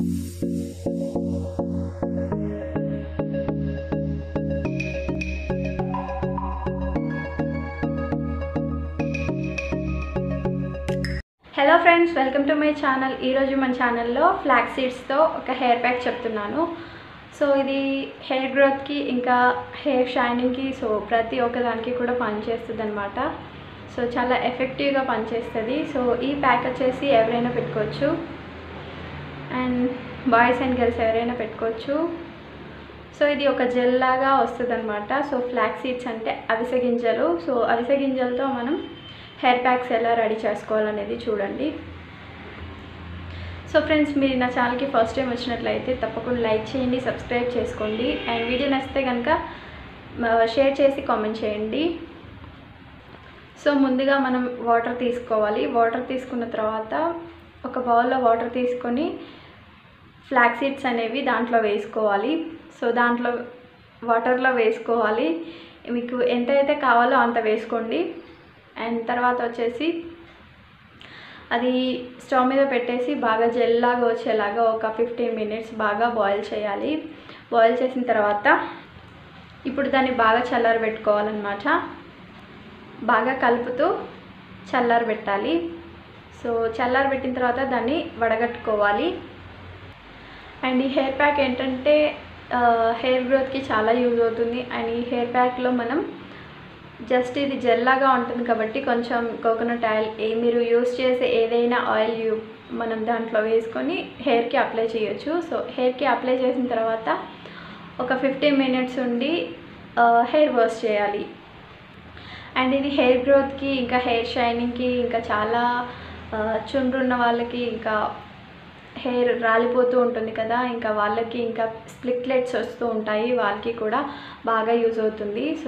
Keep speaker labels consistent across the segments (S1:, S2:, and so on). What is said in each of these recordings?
S1: Hello friends welcome to my channel ఈరోజు మన ఛానల్లో ఫ్లాక్ సీడ్స్తో ఒక హెయిర్ ప్యాక్ చెప్తున్నాను సో ఇది హెయిర్ గ్రోత్కి ఇంకా హెయిర్ షైనింగ్కి సో ప్రతి ఒక్కదానికి కూడా పనిచేస్తుంది అనమాట సో చాలా ఎఫెక్టివ్గా పనిచేస్తుంది సో ఈ ప్యాక్ వచ్చేసి ఎవరైనా పెట్టుకోవచ్చు అండ్ బాయ్స్ అండ్ గర్ల్స్ ఎవరైనా పెట్టుకోవచ్చు సో ఇది ఒక జెల్ లాగా వస్తుంది అనమాట సో ఫ్లాక్ సీడ్స్ అంటే అవిసె గింజలు సో అవిసె గింజలతో మనం హెయిర్ ప్యాక్స్ ఎలా రెడీ చేసుకోవాలనేది చూడండి సో ఫ్రెండ్స్ మీరు నా ఛానల్కి ఫస్ట్ టైం వచ్చినట్లయితే తప్పకుండా లైక్ చేయండి సబ్స్క్రైబ్ చేసుకోండి అండ్ వీడియో నచ్చితే కనుక షేర్ చేసి కామెంట్ చేయండి సో ముందుగా మనం వాటర్ తీసుకోవాలి వాటర్ తీసుకున్న తర్వాత ఒక బౌల్లో వాటర్ తీసుకొని ఫ్లాక్ సీడ్స్ అనేవి దాంట్లో వేసుకోవాలి సో దాంట్లో వాటర్లో వేసుకోవాలి మీకు ఎంత అయితే కావాలో అంత వేసుకోండి అండ్ తర్వాత వచ్చేసి అది స్టవ్ మీద పెట్టేసి బాగా జెల్లాగా వచ్చేలాగా ఒక ఫిఫ్టీన్ మినిట్స్ బాగా బాయిల్ చేయాలి బాయిల్ చేసిన తర్వాత ఇప్పుడు దాన్ని బాగా చల్లారి పెట్టుకోవాలన్నమాట బాగా కలుపుతూ చల్లారి పెట్టాలి సో చల్లారి పెట్టిన తర్వాత దాన్ని వడగట్టుకోవాలి అండ్ ఈ హెయిర్ ప్యాక్ ఏంటంటే హెయిర్ గ్రోత్కి చాలా యూజ్ అవుతుంది అండ్ ఈ హెయిర్ ప్యాక్లో మనం జస్ట్ ఇది జెల్లాగా ఉంటుంది కాబట్టి కొంచెం కోకోనట్ ఆయిల్ ఏ మీరు యూస్ చేసే ఏదైనా ఆయిల్ యూ మనం దాంట్లో వేసుకొని హెయిర్కి అప్లై చేయొచ్చు సో హెయిర్కి అప్లై చేసిన తర్వాత ఒక ఫిఫ్టీన్ మినిట్స్ ఉండి హెయిర్ వాష్ చేయాలి అండ్ ఇది హెయిర్ గ్రోత్కి ఇంకా హెయిర్ షైనింగ్కి ఇంకా చాలా చుండ్రు ఉన్న వాళ్ళకి ఇంకా హెయిర్ రాలిపోతూ ఉంటుంది కదా ఇంకా వాళ్ళకి ఇంకా స్ప్లిక్లెట్స్ వస్తూ ఉంటాయి వాళ్ళకి కూడా బాగా యూజ్ అవుతుంది సో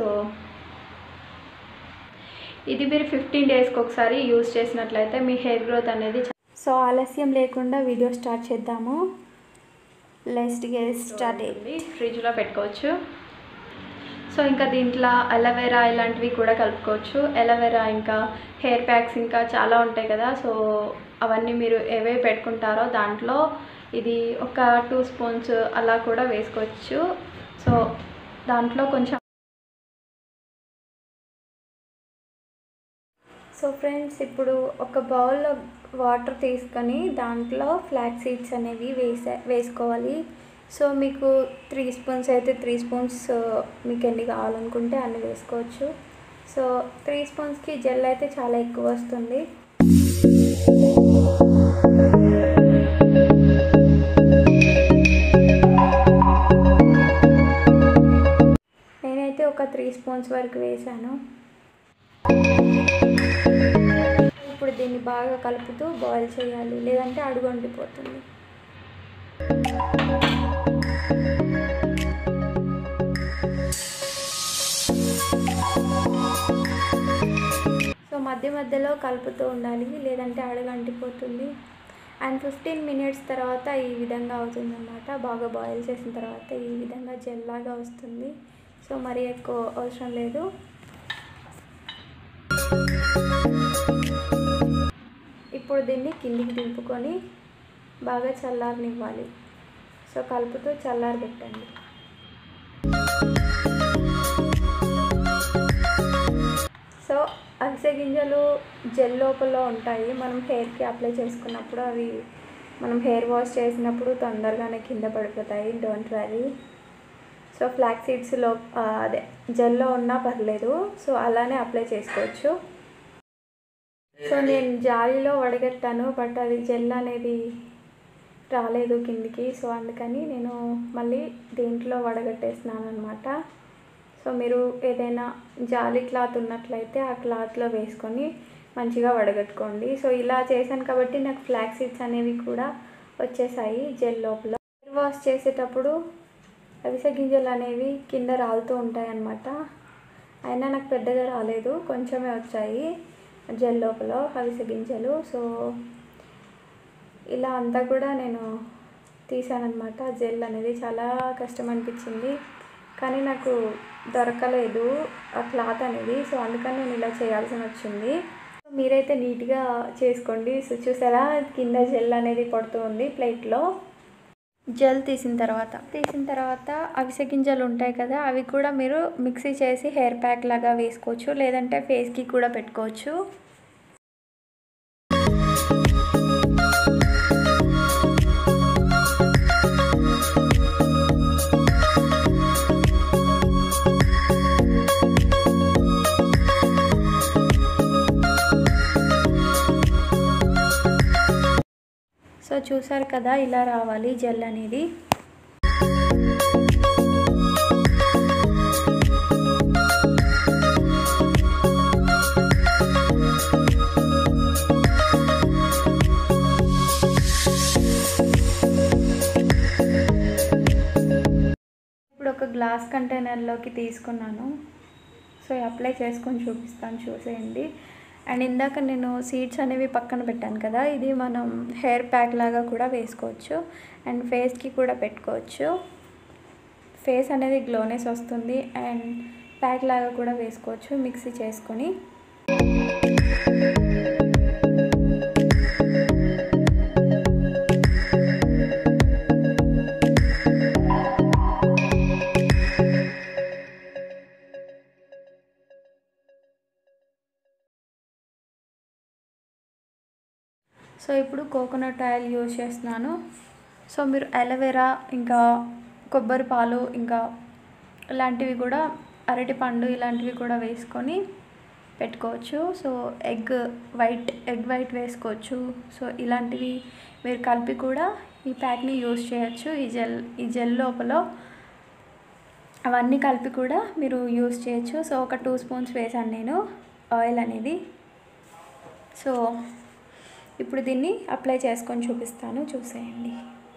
S1: ఇది మీరు ఫిఫ్టీన్ డేస్కి ఒకసారి యూజ్ చేసినట్లయితే మీ హెయిర్ గ్రోత్ అనేది
S2: సో ఆలస్యం లేకుండా వీడియో స్టార్ట్ చేద్దాము లెస్ట్ గెట్ స్టార్ట్
S1: అవుతుంది ఫ్రిడ్జ్లో పెట్టుకోవచ్చు సో ఇంకా దీంట్లో అలోవెరా ఇలాంటివి కూడా కలుపుకోవచ్చు అలోవెరా ఇంకా హెయిర్ ప్యాక్స్ ఇంకా చాలా ఉంటాయి కదా సో అవన్నీ మీరు ఏవే పెట్టుకుంటారో దాంట్లో ఇది ఒక టూ స్పూన్స్ అలా కూడా వేసుకోవచ్చు సో దాంట్లో కొంచెం
S2: సో ఫ్రెండ్స్ ఇప్పుడు ఒక బౌల్లో వాటర్ తీసుకొని దాంట్లో ఫ్లాక్ సీడ్స్ అనేవి వేసే వేసుకోవాలి సో మీకు త్రీ స్పూన్స్ అయితే త్రీ స్పూన్స్ మీకు ఎన్ని కావాలనుకుంటే అన్ని వేసుకోవచ్చు సో త్రీ స్పూన్స్కి జెల్ అయితే చాలా ఎక్కువ వస్తుంది నేనైతే ఒక త్రీ స్పూన్స్ వరకు వేసాను ఇప్పుడు దీన్ని బాగా కలుపుతూ బాయిల్ చేయాలి లేదంటే అడుగు వండిపోతుంది సో మధ్య మధ్యలో కలుపుతూ ఉండాలి లేదంటే అడుగు అంటిపోతుంది అండ్ ఫిఫ్టీన్ మినిట్స్ తర్వాత ఈ విధంగా అవుతుందన్నమాట బాగా బాయిల్ చేసిన తర్వాత ఈ విధంగా జెల్లాగా వస్తుంది సో మరీ ఎక్కువ అవసరం లేదు ఇప్పుడు దీన్ని కిందికి దింపుకొని బాగా చల్లారనివ్వాలి సో కలుపుతూ చల్లారి పెట్టండి సో అవిసె గింజలు జెల్ లోపల ఉంటాయి మనం హెయిర్కి అప్లై చేసుకున్నప్పుడు అవి మనం హెయిర్ వాష్ చేసినప్పుడు తొందరగానే కింద పడిపోతాయి డోంట్ వరీ సో ఫ్లాక్ సీడ్స్లో అదే జెల్లో ఉన్నా పర్లేదు సో అలానే అప్లై చేసుకోవచ్చు సో నేను జాలీలో వడగట్టాను బట్ అది జెల్ అనేది రాలేదు కిందికి సో అందుకని నేను మళ్ళీ దీంట్లో వడగట్టేసినాను అనమాట సో మీరు ఏదైనా జాలీ క్లాత్ ఉన్నట్లయితే ఆ క్లాత్లో వేసుకొని మంచిగా వడగట్టుకోండి సో ఇలా చేశాను కాబట్టి నాకు ఫ్లాక్ సీడ్స్ అనేవి కూడా వచ్చేసాయి జెల్ లోపల హెయిర్ వాష్ చేసేటప్పుడు అవిసె గింజలు అనేవి కింద రాలుతూ ఉంటాయి అన్నమాట అయినా నాకు పెద్దగా రాలేదు కొంచెమే వచ్చాయి జెల్ లోపల అవిసె గింజలు సో ఇలా అంతా కూడా నేను తీసానమాట జెల్ అనేది చాలా కష్టం అనిపించింది కానీ నాకు దొరకలేదు ఆ క్లాత్ అనేది సో అందుకని నేను ఇలా చేయాల్సి వచ్చింది మీరైతే నీట్గా చేసుకోండి సో చూసారా కింద జెల్ అనేది పడుతూ ఉంది ప్లేట్లో
S1: జెల్ తీసిన తర్వాత తీసిన తర్వాత అవిసె గింజలు ఉంటాయి కదా అవి కూడా మీరు మిక్సీ చేసి హెయిర్ ప్యాక్ లాగా వేసుకోవచ్చు లేదంటే ఫేస్కి కూడా పెట్టుకోవచ్చు సో చూసారు కదా ఇలా రావాలి జెల్ అనేది ఇప్పుడు ఒక గ్లాస్ కంటైనర్లోకి తీసుకున్నాను సో అప్లై చేసుకొని చూపిస్తాను చూసేయండి అండ్ ఇందాక నేను సీడ్స్ అనేవి పక్కన పెట్టాను కదా ఇది మనం హెయిర్ ప్యాక్ లాగా కూడా వేసుకోవచ్చు అండ్ ఫేస్కి కూడా పెట్టుకోవచ్చు ఫేస్ అనేది గ్లోనెస్ వస్తుంది అండ్ ప్యాక్ లాగా కూడా వేసుకోవచ్చు మిక్సీ చేసుకొని సో ఇప్పుడు కోకోనట్ ఆయిల్ యూజ్ చేస్తున్నాను సో మీరు అలోవెరా ఇంకా కొబ్బరి పాలు ఇంకా ఇలాంటివి కూడా అరటిపండు ఇలాంటివి కూడా వేసుకొని పెట్టుకోవచ్చు so egg white egg white వేసుకోవచ్చు సో ఇలాంటివి మీరు కలిపి కూడా ఈ ప్యాక్ని యూజ్ చేయొచ్చు ఈ జెల్ ఈ జెల్ లోపల అవన్నీ కలిపి కూడా మీరు యూజ్ చేయొచ్చు సో ఒక టూ స్పూన్స్ వేసాను నేను ఆయిల్ అనేది సో ఇప్పుడు దీన్ని అప్లై చేసుకొని చూపిస్తాను చూసేయండి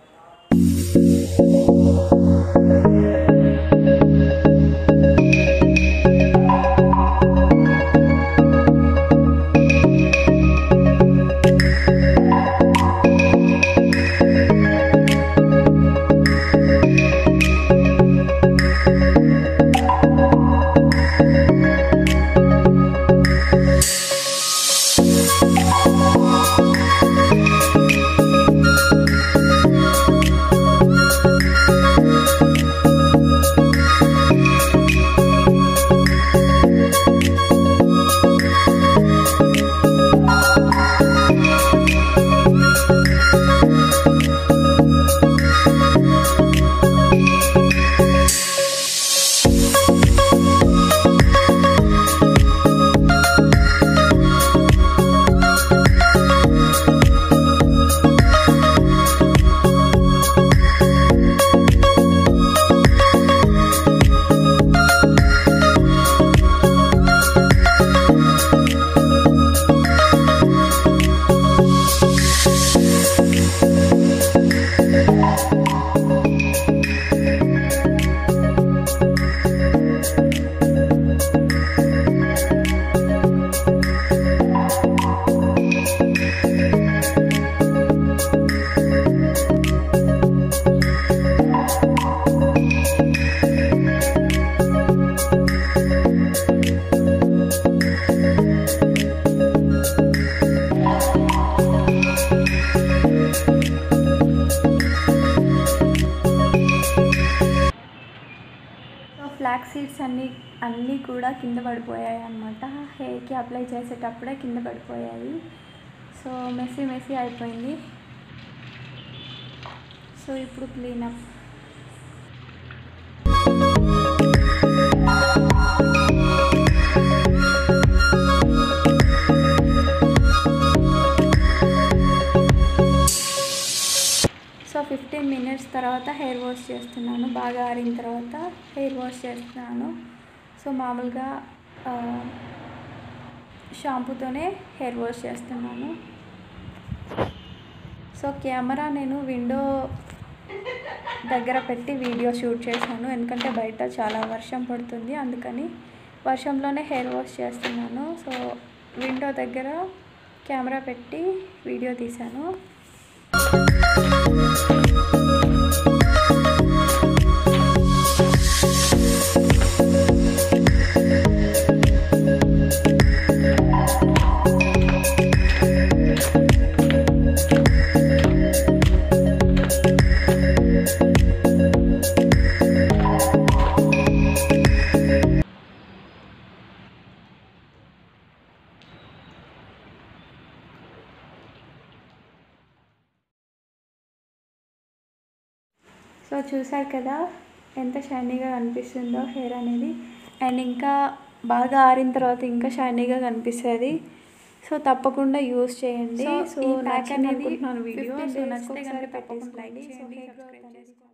S1: సో ఫ్లాక్ సీడ్స్ అన్నీ అన్నీ కూడా కింద పడిపోయాయి అనమాట హెయిర్కి అప్లై చేసేటప్పుడే కింద పడిపోయాయి సో మెస్సీ మెస్సీ అయిపోయింది సో ఇప్పుడు క్లీనప్ సో ఫిఫ్టీన్ మినిట్స్ తర్వాత హెయిర్ వాష్ చేస్తున్నాను బాగా ఆరిన తర్వాత హెయిర్ వాష్ చేస్తున్నాను సో మామూలుగా ఆ, షాంపూతోనే హెయిర్ వాష్ చేస్తున్నాను సో కెమెరా నేను విండో దగ్గర పెట్టి వీడియో షూట్ చేశాను ఎందుకంటే బయట చాలా వర్షం పడుతుంది అందుకని వర్షంలోనే హెయిర్ వాష్ చేస్తున్నాను సో విండో దగ్గర కెమెరా పెట్టి వీడియో తీశాను
S2: సో చూసారు కదా ఎంత షైనీగా కనిపిస్తుందో హెయిర్ అనేది అండ్ ఇంకా బాగా ఆరిన తర్వాత ఇంకా షైనీగా కనిపిస్తుంది సో తప్పకుండా యూస్ చేయండి
S1: So,
S2: సో
S1: ఈ pack
S2: నచ్చింది
S1: అనేది
S2: అనుకుంటున్నాను వీడియో
S1: 15
S2: సో
S1: days
S2: నచ్చితే
S1: ఒకసారి
S2: కనుక
S1: తప్పకుండా
S2: తప్పకుండా
S1: like
S2: లైక్
S1: చేయండి,
S2: చేయండి
S1: subscribe
S2: సబ్స్క్రైబ్
S1: చేసుకోండి.
S2: చేసుకోండి